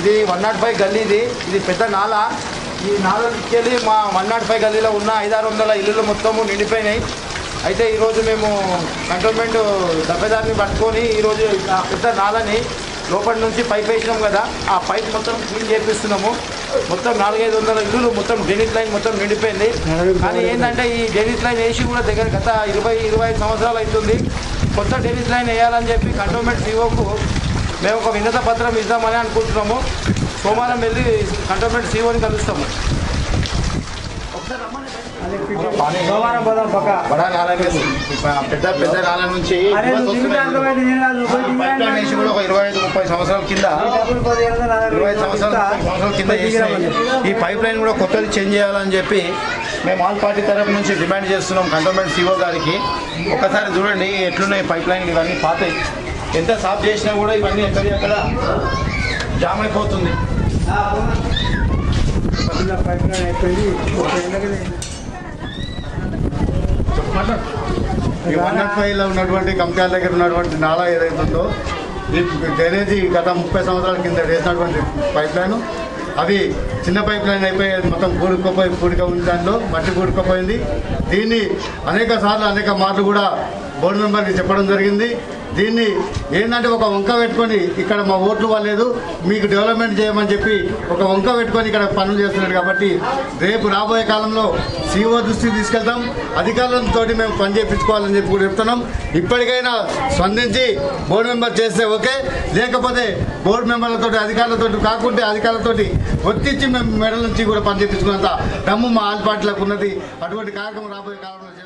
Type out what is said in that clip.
ఇది one not five గల్లీ ఇది ఇది పెద్ద నాల ఈ నాలకి వెళ్ళి మా వన్ నాట్ ఫైవ్ గల్లీలో ఉన్న ఐదారు వందల ఇల్లులు మొత్తము నిండిపోయినాయి అయితే ఈరోజు మేము కంటోన్మెంట్ దెబ్బదారిని పట్టుకొని ఈరోజు ఆ పెద్ద నాలని లోపల నుంచి పైప్ వేసినాం కదా ఆ పైప్ మొత్తం క్లీన్ చేపిస్తున్నాము మొత్తం నాలుగైదు వందల ఇల్లులు మొత్తం డ్రైనేజ్ లైన్ మొత్తం నిండిపోయింది కానీ ఏంటంటే ఈ డ్రైనేజ్ లైన్ వేసి కూడా దగ్గర గత ఇరవై ఇరవై ఐదు సంవత్సరాలు అవుతుంది కొత్త డ్రైనేజ్ లైన్ వేయాలని చెప్పి కంటోన్మెంట్ సీఓకు మేము ఒక వినత పత్రం ఇద్దామని అనుకుంటున్నాము సోమవారం వెళ్ళి కంటోన్మెంట్ సీఓని కలుస్తాము సోమవారం పోదాం పక్క బడా నాల నుంచి, పెద్ద పెద్ద నాల నుంచి అరే నువ్వు దిగుతా అంతమైతే నేను కాదు, నువ్వు పోయి దిగిరా పైప్ లైన్ వేసి కూడా ఒక ఇరవై ఐదు ముప్పై సంవత్సరాల కింద ఈ డబ్బులు పోతే ఏదో నా దగ్గర ఇరవై ఐదు సంవత్సరాలు ఇస్తా. ముప్పై సంవత్సరాల కింద పోయి దిగిరా చేసినాయి. మళ్ళీ. ఈ పైప్ లైన్ కూడా కొత్తది చేంజ్ చేయాలని చెప్పి మేము ఆల్ పార్టీ తరఫు నుంచి డిమాండ్ చేస్తున్నాం కంటోన్మెంట్ సీఓ గారికి ఒకసారి చూడండి ఎట్లున్నాయి పైప్ లైన్లు ఇవన్నీ పాతాయి ఎంత సాఫ్ చేసినా కూడా ఇవన్నీ ఎక్కడి అక్కడ జామ్ అయిపోతుంది పక్కన పైప్ లైన్ అయిపోయింది. ఒక ఎండకి ఈ వన్ నాట్ ఫైవ్లో ఉన్నటువంటి కంపెనీల దగ్గర ఉన్నటువంటి నాలా ఏదైతే ఉందో ఈ డ్రైనేజీ గత ముప్పై సంవత్సరాల కింద వేసినటువంటి పైప్ లైన్ అవి చిన్న పైప్ లైన్ అయిపోయి అది మొత్తం కూడుకుపోయి కూడిక ఉంది దాంట్లో మట్టి కూడుకుపోయింది దీన్ని అనేక సార్లు అనేక మార్లు కూడా బోర్డు మెంబర్కి చెప్పడం జరిగింది దీన్ని ఏంటంటే ఒక వంక పెట్టుకొని ఇక్కడ మా ఓట్లు వాళ్ళలేదు మీకు డెవలప్మెంట్ చేయమని చెప్పి ఒక వంక పెట్టుకొని ఇక్కడ పనులు చేస్తున్నారు కాబట్టి రేపు రాబోయే కాలంలో సీఓ దృష్టికి తీసుకెళ్తాం అధికారులతో మేము పని చేయించుకోవాలని చెప్పి కూడా చెప్తున్నాం ఇప్పటికైనా స్పందించి బోర్డు మెంబర్ చేస్తే ఓకే లేకపోతే బోర్డు మెంబర్లతో అధికారులతో కాకుంటే అధికారులతో ఒత్తిచ్చి మేము మెడల నుంచి కూడా పని చేయించుకున్నంత దమ్ము మా ఆల్ పార్టీలకు ఉన్నది అటువంటి కార్యక్రమం రాబోయే కాలంలో